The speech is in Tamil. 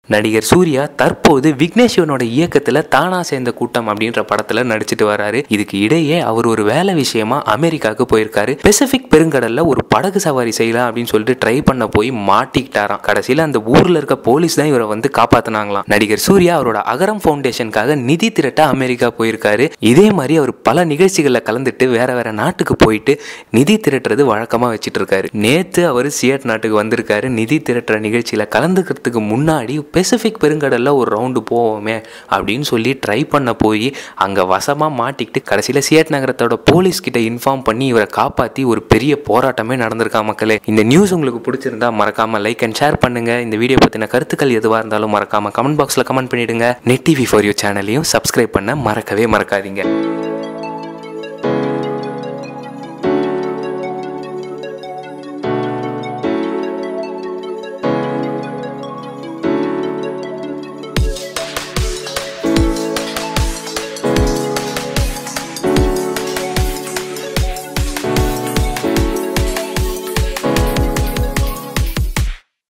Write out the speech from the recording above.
நடிகர் சூர்யா தற்போது விக்னேஷ் சிவனோட இயக்கத்துல தானா சேர்ந்த கூட்டம் அப்படின்ற படத்துல நடிச்சிட்டு வராரு இதுக்கு இடையே அவர் ஒரு வேலை விஷயமா அமெரிக்காவுக்கு போயிருக்காரு பெசிபிக் பெருங்கடல்ல ஒரு படகு சவாரி செய்யலாம் அப்படின்னு சொல்லிட்டு ட்ரை பண்ண போய் மாட்டிக்கிட்டாராம் கடைசியில அந்த ஊர்ல இருக்க போலீஸ் தான் இவரை வந்து காப்பாத்தினாங்களாம் நடிகர் சூர்யா அவரோட அகரம் ஃபவுண்டேஷனுக்காக நிதி திரட்ட அமெரிக்கா போயிருக்காரு இதே மாதிரி அவர் பல நிகழ்ச்சிகளில் கலந்துட்டு வேற வேற நாட்டுக்கு போயிட்டு நிதி திரட்டுறது வழக்கமாக வச்சுட்டு இருக்காரு நேற்று அவர் சியட் நாட்டுக்கு வந்திருக்காரு நிதி திரட்டுற நிகழ்ச்சியில் கலந்துக்கிறதுக்கு முன்னாடி பெசிபிக் பெருங்கடலில் ஒரு ரவுண்டு போவோமே அப்படின்னு சொல்லி ட்ரை பண்ண போய் அங்கே வசமாக மாட்டிக்கிட்டு கடைசியில் சியட் நகரத்தோட போலீஸ் கிட்ட இன்ஃபார்ம் பண்ணி இவரை காப்பாற்றி ஒரு பெரிய போராட்டமே நடந்திருக்கா மக்களே இந்த நியூஸ் உங்களுக்கு பிடிச்சிருந்தா மறக்காம லைக் அண்ட் ஷேர் பண்ணுங்க இந்த வீடியோ பற்றின கருத்துக்கள் எதுவாக இருந்தாலும் மறக்காம கமெண்ட் பாக்ஸில் கமெண்ட் பண்ணிடுங்க நெட் டிவி ஃபார் யூ சேனலையும் சப்ஸ்கிரைப் பண்ண மறக்கவே மறக்காதீங்க